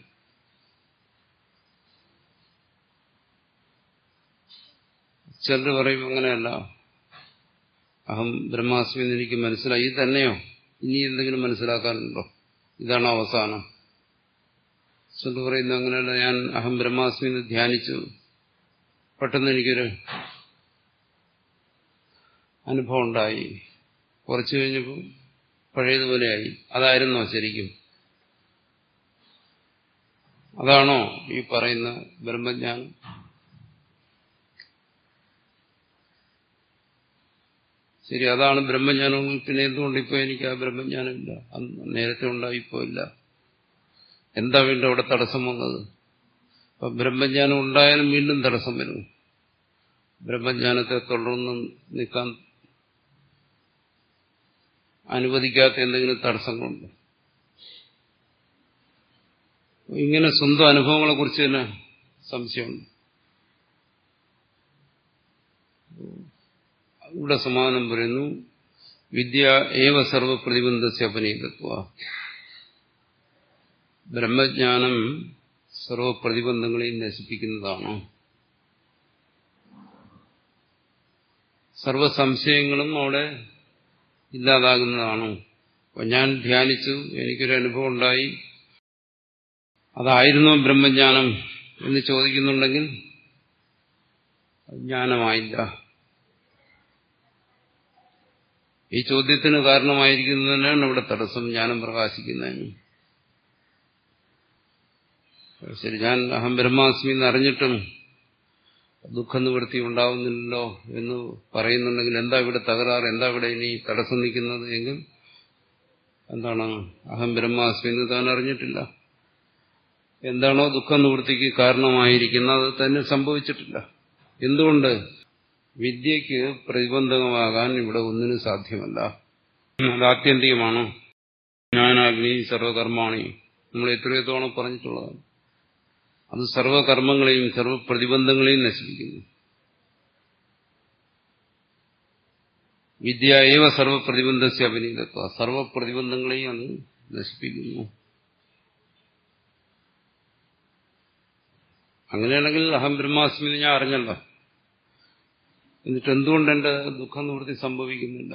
ചിലർ പറയും അങ്ങനെയല്ല അഹം ബ്രഹ്മാസ്മി എന്ന് എനിക്ക് മനസ്സിലായി ഇത് തന്നെയോ ഇനി എന്തെങ്കിലും മനസ്സിലാക്കാനുണ്ടോ ഇതാണ് അവസാനം ചിലർ പറയുന്നത് അങ്ങനെയല്ല ഞാൻ അഹം ബ്രഹ്മാസ്മി എന്ന് ധ്യാനിച്ചു പെട്ടെന്ന് എനിക്കൊരു അനുഭവം ഉണ്ടായി കുറച്ചു കഴിഞ്ഞപ്പോൾ പഴയതുപോലെയായി അതായിരുന്നോ ശരിക്കും അതാണോ ഈ പറയുന്ന ബ്രഹ്മജ്ഞാനം ശരി അതാണ് ബ്രഹ്മജ്ഞാനം പിന്നെ എന്തുകൊണ്ട് ഇപ്പൊ എനിക്ക് ആ ബ്രഹ്മജ്ഞാനം ഇല്ല നേരത്തെ ഉണ്ടായി ഇപ്പോ ഇല്ല എന്താ വീണ്ടും അവിടെ തടസ്സം വന്നത് അപ്പൊ ബ്രഹ്മജ്ഞാനം ഉണ്ടായാലും വീണ്ടും തടസ്സം വരും ബ്രഹ്മജ്ഞാനത്തെ തുടർന്ന് നിൽക്കാൻ അനുവദിക്കാത്ത എന്തെങ്കിലും തടസ്സങ്ങളുണ്ട് ഇങ്ങനെ സ്വന്തം അനുഭവങ്ങളെ കുറിച്ച് തന്നെ സംശയമുണ്ട് ഇവിടെ സമാധാനം പറയുന്നു വിദ്യ ഏവ സർവപ്രതിബന്ധസ്യ അപനീതത്വ ബ്രഹ്മജ്ഞാനം സർവപ്രതിബന്ധങ്ങളെയും നശിപ്പിക്കുന്നതാണ് സർവസംശയങ്ങളും അവിടെ ഇല്ലാതാകുന്നതാണ് അപ്പൊ ഞാൻ ധ്യാനിച്ചു എനിക്കൊരു അനുഭവം ഉണ്ടായി അതായിരുന്നു ബ്രഹ്മജ്ഞാനം എന്ന് ചോദിക്കുന്നുണ്ടെങ്കിൽ ജ്ഞാനമായില്ല ഈ ചോദ്യത്തിന് കാരണമായിരിക്കുന്നത് തന്നെയാണ് ഇവിടെ തടസ്സം ജ്ഞാനം പ്രകാശിക്കുന്നതിന് ശരി ഞാൻ അഹം ബ്രഹ്മാസ്മി എന്ന് അറിഞ്ഞിട്ടും ദുഃഖനിവൃത്തി ഉണ്ടാവുന്നില്ലല്ലോ എന്ന് പറയുന്നുണ്ടെങ്കിൽ എന്താ ഇവിടെ തകരാറ് എന്താ ഇവിടെ ഇനി തടസ്സം നിൽക്കുന്നത് എങ്കിൽ എന്താണ് അഹം ബ്രഹ്മാസ്മി എന്ന് താൻ അറിഞ്ഞിട്ടില്ല എന്താണോ ദുഃഖനിവൃത്തിക്ക് കാരണമായിരിക്കുന്നത് അത് തന്നെ സംഭവിച്ചിട്ടില്ല എന്തുകൊണ്ട് വിദ്യക്ക് പ്രതിബന്ധകമാകാൻ ഇവിടെ ഒന്നിനും സാധ്യമല്ല അത് ആത്യന്തികമാണ് ജ്ഞാനാഗ്നി സർവകർമാണി നമ്മൾ എത്രയോ തവണ പറഞ്ഞിട്ടുള്ളതാണ് അത് സർവകർമ്മങ്ങളെയും സർവപ്രതിബന്ധങ്ങളെയും നശിപ്പിക്കുന്നു വിദ്യ ഏവ സർവപ്രതിബന്ധസ്യ അഭിനീതത്വ സർവപ്രതിബന്ധങ്ങളെയും അത് നശിപ്പിക്കുന്നു അങ്ങനെയാണെങ്കിൽ അഹം ബ്രഹ്മാസ്മി എന്ന് ഞാൻ അറിഞ്ഞല്ലോ എന്നിട്ട് എന്തുകൊണ്ട് എന്റെ ദുഃഖം നിവൃത്തി സംഭവിക്കുന്നില്ല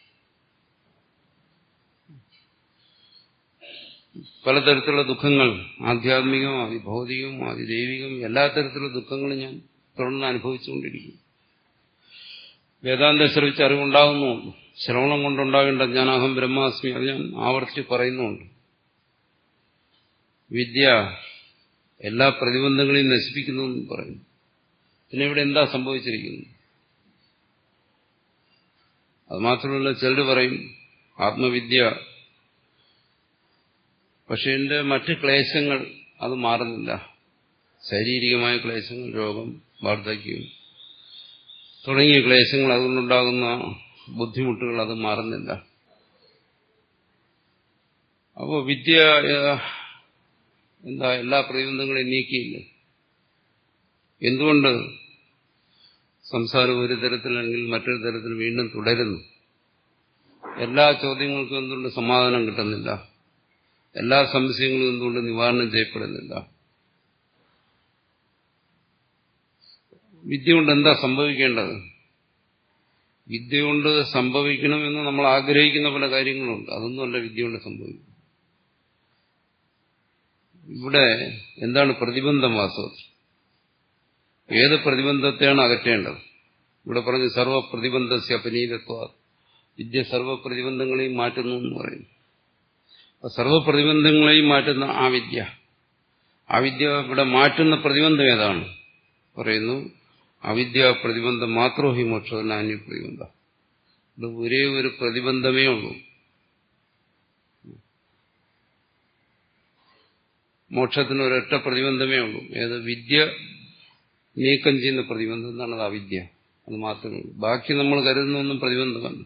പലതരത്തിലുള്ള ദുഃഖങ്ങൾ ആധ്യാത്മികവും അതിഭൗതികവും അതിദൈവികവും എല്ലാ തരത്തിലുള്ള ദുഃഖങ്ങളും ഞാൻ തുടർന്ന് അനുഭവിച്ചുകൊണ്ടിരിക്കും വേദാന്ത ശ്രമിച്ച് അറിവുണ്ടാകുന്നുണ്ട് ശ്രവണം കൊണ്ടുണ്ടാകേണ്ട ഞാൻ അഹം ബ്രഹ്മാസ്മി അത് ഞാൻ ആവർത്തിച്ച് പറയുന്നുണ്ട് വിദ്യ എല്ലാ പ്രതിബന്ധങ്ങളെയും നശിപ്പിക്കുന്നു എന്ന് പറയുന്നു പിന്നെ ഇവിടെ എന്താ സംഭവിച്ചിരിക്കുന്നത് അത് മാത്രമല്ല ചിലർ പറയും ആത്മവിദ്യ പക്ഷെ എന്റെ മറ്റ് ക്ലേശങ്ങൾ അത് മാറുന്നില്ല ശാരീരികമായ ക്ലേശങ്ങൾ രോഗം വാർദ്ധക്യം തുടങ്ങിയ ക്ലേശങ്ങൾ അതുകൊണ്ടുണ്ടാകുന്ന ബുദ്ധിമുട്ടുകൾ അത് മാറുന്നില്ല അപ്പോൾ വിദ്യ എന്താ എല്ലാ പ്രതിബന്ധങ്ങളെയും നീക്കിയില്ലേ എന്തുകൊണ്ട് സംസാരം ഒരു തരത്തിലല്ലെങ്കിൽ മറ്റൊരു തരത്തിൽ വീണ്ടും തുടരുന്നു എല്ലാ ചോദ്യങ്ങൾക്കും എന്തുകൊണ്ട് സമാധാനം കിട്ടുന്നില്ല എല്ലാ സംശയങ്ങളും എന്തുകൊണ്ട് നിവാരണം ചെയ്യപ്പെടുന്നില്ല വിദ്യ കൊണ്ട് എന്താ സംഭവിക്കേണ്ടത് വിദ്യ കൊണ്ട് സംഭവിക്കണമെന്ന് നമ്മൾ ആഗ്രഹിക്കുന്ന പല കാര്യങ്ങളുണ്ട് അതൊന്നുമല്ല വിദ്യ കൊണ്ട് സംഭവിക്കും ഇവിടെ എന്താണ് പ്രതിബന്ധം വാസ്തവത്തിൽ ഏത് പ്രതിബന്ധത്തെയാണ് അകറ്റേണ്ടത് ഇവിടെ പറഞ്ഞ് സർവപ്രതിബന്ധസ്യ അപനീതത്വ വിദ്യ സർവപ്രതിബന്ധങ്ങളെയും മാറ്റുന്നു എന്ന് പറയുന്നു സർവപ്രതിബന്ധങ്ങളെയും മാറ്റുന്ന ആ വിദ്യ ആ വിദ്യ ഇവിടെ മാറ്റുന്ന പ്രതിബന്ധം ഏതാണ് പറയുന്നു അവിദ്യ പ്രതിബന്ധം മാത്രമോ ഹി മോക്ഷത്തിന് അന്യ പ്രതിബന്ധം ഇത് ഒരേ ഒരു പ്രതിബന്ധമേ ഉള്ളൂ മോക്ഷത്തിന് ഒരൊറ്റ പ്രതിബന്ധമേ ഉള്ളൂ ഏത് വിദ്യ നീക്കം ചെയ്യുന്ന പ്രതിബന്ധം എന്നാണ് അത് അവിദ്യ അത് മാത്രമേ ഉള്ളൂ ബാക്കി നമ്മൾ കരുതുന്നൊന്നും പ്രതിബന്ധമല്ല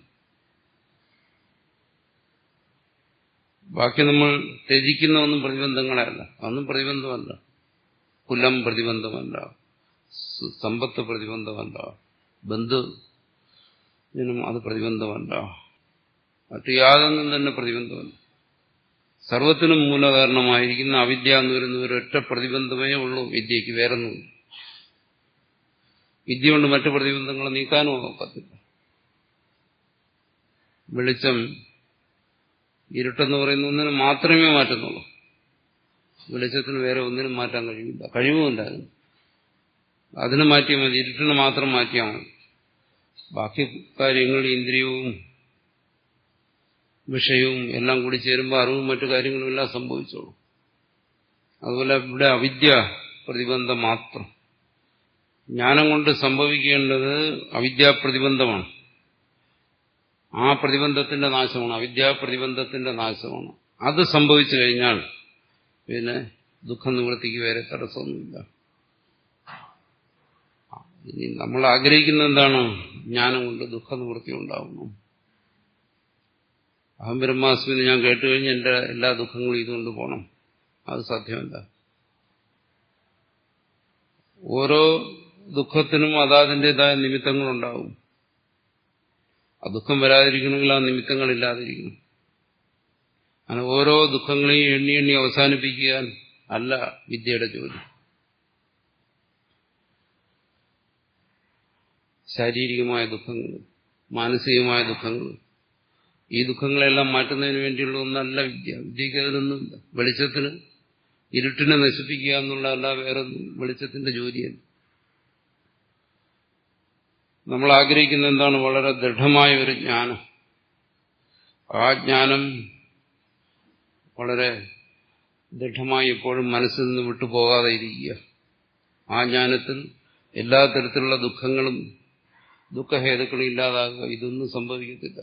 ബാക്കി നമ്മൾ ത്യജിക്കുന്ന ഒന്നും പ്രതിബന്ധങ്ങളല്ല അതൊന്നും പ്രതിബന്ധമല്ല കുലം പ്രതിബന്ധമല്ല സമ്പത്ത് പ്രതിബന്ധമല്ല ബന്ധു അത് പ്രതിബന്ധമല്ല മറ്റു യാതൊന്നും തന്നെ പ്രതിബന്ധമല്ല സർവത്തിനും മൂലകാരണമായിരിക്കുന്ന അവിദ്യ എന്ന് പറയുന്ന ഒരൊറ്റ പ്രതിബന്ധമേ ഉള്ളൂ വിദ്യക്ക് വേറൊന്നും വിദ്യ കൊണ്ട് മറ്റു പ്രതിബന്ധങ്ങൾ നീക്കാനും ഒക്കത്തില്ല വെളിച്ചം ഇരുട്ടെന്ന് പറയുന്ന ഒന്നിന് മാത്രമേ മാറ്റുന്നുള്ളൂ വെളിച്ചത്തിന് വേറെ ഒന്നിനും മാറ്റാൻ കഴിയില്ല കഴിവുമില്ല അതിന് അതിന് മാറ്റിയാൽ മതി ഇരുട്ടിന് മാത്രം മാറ്റിയാൽ മതി ബാക്കി കാര്യങ്ങൾ ഇന്ദ്രിയവും വിഷയവും എല്ലാം കൂടി ചേരുമ്പോൾ അറിവും മറ്റു കാര്യങ്ങളും എല്ലാം സംഭവിച്ചോളൂ അതുപോലെ ഇവിടെ അവിദ്യ പ്രതിബന്ധം മാത്രം ജ്ഞാനം കൊണ്ട് സംഭവിക്കേണ്ടത് അവിദ്യാപ്രതിബന്ധമാണ് ആ പ്രതിബന്ധത്തിന്റെ നാശമാണ് അവിദ്യാപ്രതിബന്ധത്തിന്റെ നാശമാണ് അത് സംഭവിച്ചു കഴിഞ്ഞാൽ പിന്നെ ദുഃഖം നിവൃത്തിക്ക് വേറെ തടസ്സമൊന്നുമില്ല ഇനി നമ്മൾ ആഗ്രഹിക്കുന്ന എന്താണ് ജ്ഞാനം കൊണ്ട് ദുഃഖ നിവൃത്തി ഉണ്ടാവുന്നു അഹം ബ്രഹ്മാസ്മിന് ഞാൻ കേട്ടു കഴിഞ്ഞ് എന്റെ എല്ലാ ദുഃഖങ്ങളും ഇതുകൊണ്ട് പോകണം അത് സാധ്യമല്ല ഓരോ ദുഃഖത്തിനും അതാതിൻ്റെതായ നിമിത്തങ്ങളുണ്ടാവും ആ ദുഃഖം വരാതിരിക്കണമെങ്കിൽ ആ നിമിത്തങ്ങളില്ലാതിരിക്കണം അങ്ങനെ ഓരോ ദുഃഖങ്ങളെയും എണ്ണി എണ്ണി അവസാനിപ്പിക്കാൻ അല്ല വിദ്യയുടെ ജോലി ശാരീരികമായ ദുഃഖങ്ങൾ മാനസികമായ ദുഃഖങ്ങൾ ഈ ദുഃഖങ്ങളെല്ലാം മാറ്റുന്നതിന് വേണ്ടിയുള്ള ഒന്നല്ല വിദ്യ വിദ്യക്ക് അതിനൊന്നുമില്ല വെളിച്ചത്തിന് ഇരുട്ടിനെ നശിപ്പിക്കുക എന്നുള്ളതല്ല വേറെ വെളിച്ചത്തിന്റെ ജോലിയല്ല നമ്മൾ ആഗ്രഹിക്കുന്ന എന്താണ് വളരെ ദൃഢമായ ഒരു ജ്ഞാനം ആ ജ്ഞാനം വളരെ ദൃഢമായി എപ്പോഴും മനസ്സിൽ നിന്ന് വിട്ടുപോകാതെ ഇരിക്കുക ആ ജ്ഞാനത്തിൽ എല്ലാ തരത്തിലുള്ള ദുഃഖങ്ങളും ദുഃഖഹേതുക്കളും ഇല്ലാതാകുക ഇതൊന്നും സംഭവിക്കത്തില്ല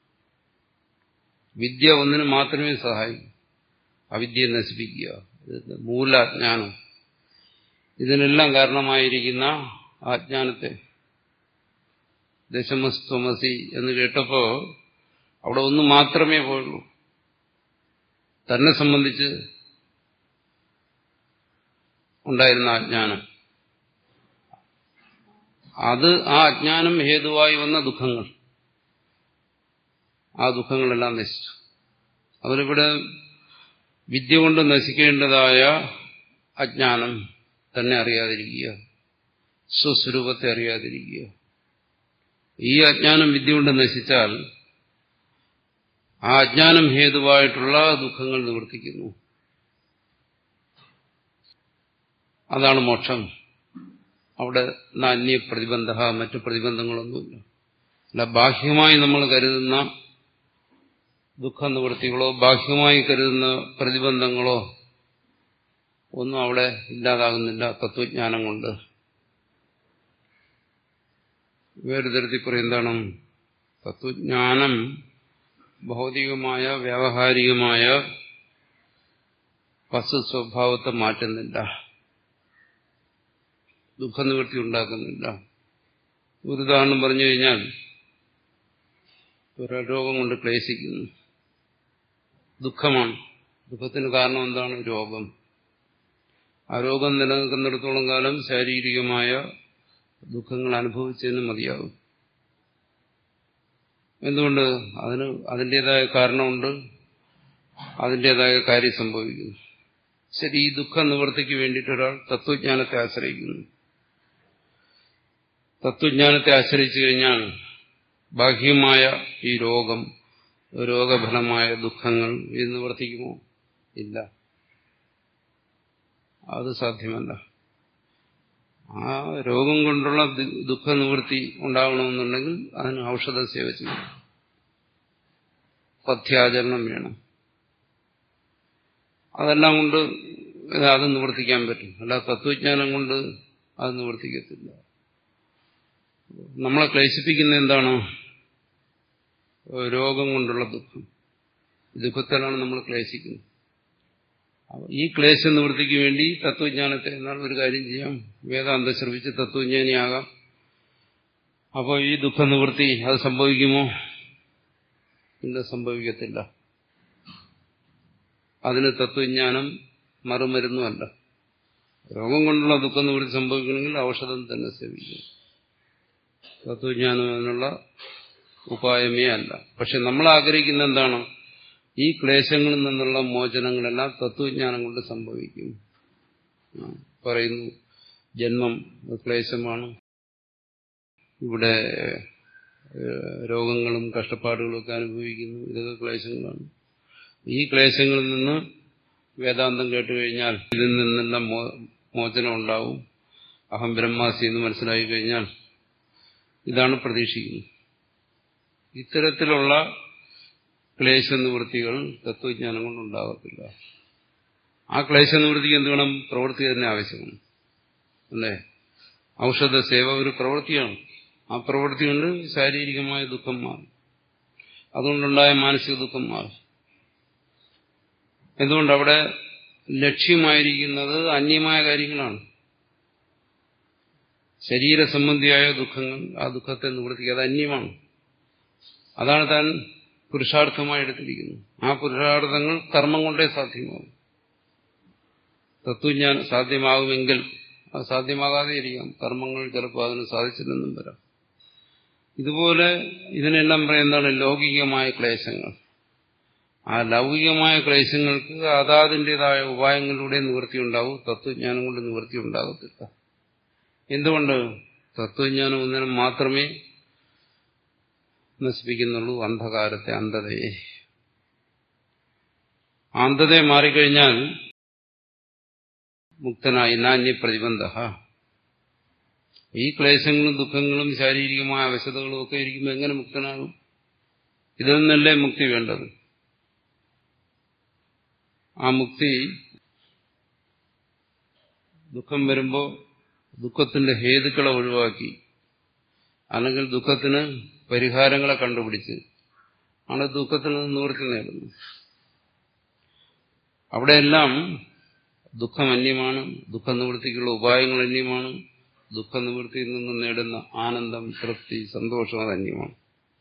വിദ്യ ഒന്നിന് മാത്രമേ സഹായിക്കൂ അവിദ്യയെ നശിപ്പിക്കുക ഇത് മൂലാജ്ഞാനം ഇതിനെല്ലാം കാരണമായിരിക്കുന്ന ആജ്ഞാനത്തെ ദശമസ്ത്വമസി എന്ന് കേട്ടപ്പോ അവിടെ ഒന്ന് മാത്രമേ പോയുള്ളൂ തന്നെ സംബന്ധിച്ച് ഉണ്ടായിരുന്ന അജ്ഞാനം അത് ആ അജ്ഞാനം ഹേതുവായി വന്ന ദുഃഖങ്ങൾ ആ ദുഃഖങ്ങളെല്ലാം നശിച്ചു അവരിവിടെ വിദ്യ കൊണ്ട് നശിക്കേണ്ടതായ അജ്ഞാനം തന്നെ അറിയാതിരിക്കുക സ്വസ്വരൂപത്തെ അറിയാതിരിക്കുക ഈ അജ്ഞാനം വിദ്യ കൊണ്ട് നശിച്ചാൽ ആ അജ്ഞാനം ഹേതുവായിട്ടുള്ള ദുഃഖങ്ങൾ നിവർത്തിക്കുന്നു അതാണ് മോക്ഷം അവിടെ അന്യ പ്രതിബന്ധ മറ്റു പ്രതിബന്ധങ്ങളൊന്നുമില്ല അല്ല ബാഹ്യമായി നമ്മൾ കരുതുന്ന ദുഃഖ നിവൃത്തികളോ ബാഹ്യമായി കരുതുന്ന പ്രതിബന്ധങ്ങളോ ഒന്നും അവിടെ ഇല്ലാതാകുന്നില്ല തത്വജ്ഞാനം കൊണ്ട് വേറെ തരത്തിൽ പറയും എന്താണ് തത്വജ്ഞാനം ഭൗതികമായ വ്യാവഹാരികമായ വസ്തു സ്വഭാവത്തെ മാറ്റുന്നില്ല ദുഃഖനിവൃത്തി ഉണ്ടാക്കുന്നില്ല ഒരു ഉദാഹരണം പറഞ്ഞു കഴിഞ്ഞാൽ ഒരു രോഗം കൊണ്ട് ക്ലേശിക്കുന്നു ദുഃഖമാണ് ദുഃഖത്തിന് കാരണം എന്താണ് രോഗം ആ രോഗം നിലനിൽക്കുന്നിടത്തോളം കാലം ശാരീരികമായ ദുഃഖങ്ങൾ അനുഭവിച്ചതിന് മതിയാകും എന്തുകൊണ്ട് അതിന് അതിൻ്റെതായ കാരണമുണ്ട് അതിൻ്റെതായ കാര്യം സംഭവിക്കുന്നു ശരി ഈ ദുഃഖ നിവൃത്തിക്ക് വേണ്ടിയിട്ട് ഒരാൾ തത്വജ്ഞാനത്തെ ആശ്രയിക്കുന്നു തത്വജ്ഞാനത്തെ ആശ്രയിച്ചു കഴിഞ്ഞാൽ ബാഹ്യമായ ഈ രോഗം രോഗഫലമായ ദുഃഖങ്ങൾ ഇത് നിവർത്തിക്കുമോ ഇല്ല അത് സാധ്യമല്ല ആ രോഗം കൊണ്ടുള്ള ദുഃഖ നിവൃത്തി ഉണ്ടാകണമെന്നുണ്ടെങ്കിൽ അതിന് ഔഷധ സേവ ചെയ്യണം പഥ്യാചരണം വേണം അതെല്ലാം കൊണ്ട് അത് നിവർത്തിക്കാൻ പറ്റും അല്ല തത്വജ്ഞാനം കൊണ്ട് അത് നിവർത്തിക്കത്തില്ല നമ്മളെ ക്ലേശിപ്പിക്കുന്ന എന്താണ് രോഗം കൊണ്ടുള്ള ദുഃഖം ദുഃഖത്തിലാണ് നമ്മൾ ക്ലേശിക്കുന്നത് ഈ ക്ലേശ നിവൃത്തിക്ക് വേണ്ടി തത്വജ്ഞാനത്തെ എന്നാൽ ഒരു കാര്യം ചെയ്യാം വേദാന്തം ശ്രമിച്ച് തത്വജ്ഞാനിയാകാം അപ്പോൾ ഈ ദുഃഖ നിവൃത്തി അത് സംഭവിക്കുമോ ഇല്ല സംഭവിക്കത്തില്ല അതിന് തത്വജ്ഞാനം മറുമരുന്നുമല്ല രോഗം കൊണ്ടുള്ള ദുഃഖ നിവൃത്തി സംഭവിക്കണമെങ്കിൽ ഔഷധം തന്നെ സേവിക്കും തത്വജ്ഞാനം അതിനുള്ള ഉപായമേ അല്ല പക്ഷെ നമ്മൾ ആഗ്രഹിക്കുന്ന എന്താണ് ഈ ക്ലേശങ്ങളിൽ നിന്നുള്ള മോചനങ്ങളെല്ലാം തത്വജ്ഞാനം കൊണ്ട് സംഭവിക്കും പറയുന്നു ജന്മം ക്ലേശമാണ് ഇവിടെ രോഗങ്ങളും കഷ്ടപ്പാടുകളും ഒക്കെ അനുഭവിക്കുന്നു ഇതൊക്കെ ക്ലേശങ്ങളാണ് ഈ ക്ലേശങ്ങളിൽ നിന്ന് വേദാന്തം കേട്ടു കഴിഞ്ഞാൽ ഇതിൽ നിന്നെല്ലാം മോചനം ഉണ്ടാവും അഹം ബ്രഹ്മാസി എന്ന് മനസ്സിലാക്കി കഴിഞ്ഞാൽ ഇതാണ് പ്രതീക്ഷിക്കുന്നത് ഇത്തരത്തിലുള്ള ക്ലേശ നിവൃത്തികൾ തത്വജ്ഞാനം കൊണ്ടുണ്ടാകത്തില്ല ആ ക്ലേശ നിവൃത്തിക്ക് എന്ത് വേണം പ്രവൃത്തി തന്നെ ആവശ്യമാണ് അല്ലേ ഔഷധ സേവ ഒരു പ്രവൃത്തിയാണ് ആ പ്രവൃത്തി കൊണ്ട് ശാരീരികമായ ദുഃഖം മാറും അതുകൊണ്ടുണ്ടായ മാനസിക ദുഃഖം മാറും എന്തുകൊണ്ട് അവിടെ ലക്ഷ്യമായിരിക്കുന്നത് അന്യമായ കാര്യങ്ങളാണ് ശരീര സംബന്ധിയായ ദുഃഖങ്ങൾ ആ ദുഃഖത്തെ നിവൃത്തിക്കുക അത് അന്യമാണ് അതാണ് താൻ പുരുഷാർത്ഥമായി എടുത്തിരിക്കുന്നത് ആ പുരുഷാർത്ഥങ്ങൾ കർമ്മം കൊണ്ടേ സാധ്യമാകും തത്വജ്ഞാനം സാധ്യമാകുമെങ്കിൽ അത് സാധ്യമാകാതെ ഇരിക്കാം കർമ്മങ്ങൾ ചിലപ്പോൾ അതിന് സാധിച്ചില്ലെന്നും വരാം ഇതുപോലെ ഇതിനെല്ലാം പറയുന്നതാണ് ലൗകികമായ ക്ലേശങ്ങൾ ആ ലൗകികമായ ക്ലേശങ്ങൾക്ക് അതാതിൻ്റെതായ ഉപായങ്ങളിലൂടെ നിവൃത്തി ഉണ്ടാവും തത്വജ്ഞാനം കൊണ്ട് നിവൃത്തി ഉണ്ടാകത്തില്ല എന്തുകൊണ്ട് തത്വജ്ഞാനം ഒന്നിനും മാത്രമേ നശിപ്പിക്കുന്നുള്ളൂ അന്ധകാരത്തെ അന്ധതയെ അന്ധതയെ മാറിക്കഴിഞ്ഞാൽ മുക്തനായി നാന്യ പ്രതിബന്ധ ഈ ക്ലേശങ്ങളും ദുഃഖങ്ങളും ശാരീരികമായ അവശതകളും ഒക്കെ ഇരിക്കുമ്പോൾ എങ്ങനെ മുക്തനാകും ഇതിൽ നിന്നല്ലേ മുക്തി വേണ്ടത് ആ മുക്തി ദുഃഖം വരുമ്പോൾ ദുഃഖത്തിന്റെ ഹേതുക്കളെ ഒഴിവാക്കി അല്ലെങ്കിൽ ദുഃഖത്തിന് പരിഹാരങ്ങളെ കണ്ടുപിടിച്ച് ആണ് ദുഃഖത്തിൽ നിന്ന് നിവൃത്തി നേടുന്നത് അവിടെയെല്ലാം ദുഃഖം അന്യമാണ് ദുഃഖ നിവൃത്തിക്കുള്ള ഉപായങ്ങൾ അന്യമാണ് ദുഃഖ നിവൃത്തിയിൽ നിന്ന് നേടുന്ന ആനന്ദം തൃപ്തി സന്തോഷം അത് അന്യമാണ്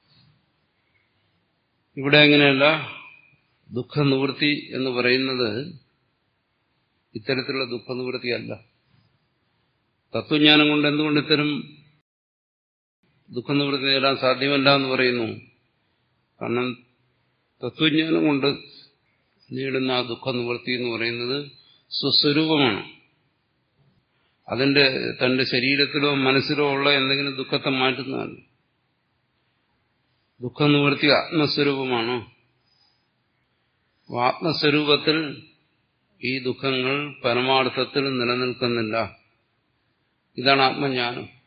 ഇവിടെ അങ്ങനെയല്ല ദുഃഖ നിവൃത്തി എന്ന് പറയുന്നത് ഇത്തരത്തിലുള്ള ദുഃഖ നിവൃത്തിയല്ല തത്വജ്ഞാനം കൊണ്ട് എന്തുകൊണ്ട് ഇത്തരം ദുഃഖ നിവൃത്തി നേടാൻ സാധ്യമല്ല എന്ന് പറയുന്നു കാരണം തത്വജ്ഞാനം കൊണ്ട് നേടുന്ന ആ ദുഃഖ നിവൃത്തി എന്ന് പറയുന്നത് സ്വസ്വരൂപമാണ് അതിന്റെ തന്റെ ശരീരത്തിലോ മനസ്സിലോ ഉള്ള എന്തെങ്കിലും ദുഃഖത്തെ മാറ്റുന്നതാണ് ദുഃഖ നിവൃത്തി ആത്മസ്വരൂപമാണോ ആത്മസ്വരൂപത്തിൽ ഈ ദുഃഖങ്ങൾ പരമാർത്ഥത്തിൽ നിലനിൽക്കുന്നില്ല ഇതാണ് ആത്മജ്ഞാനം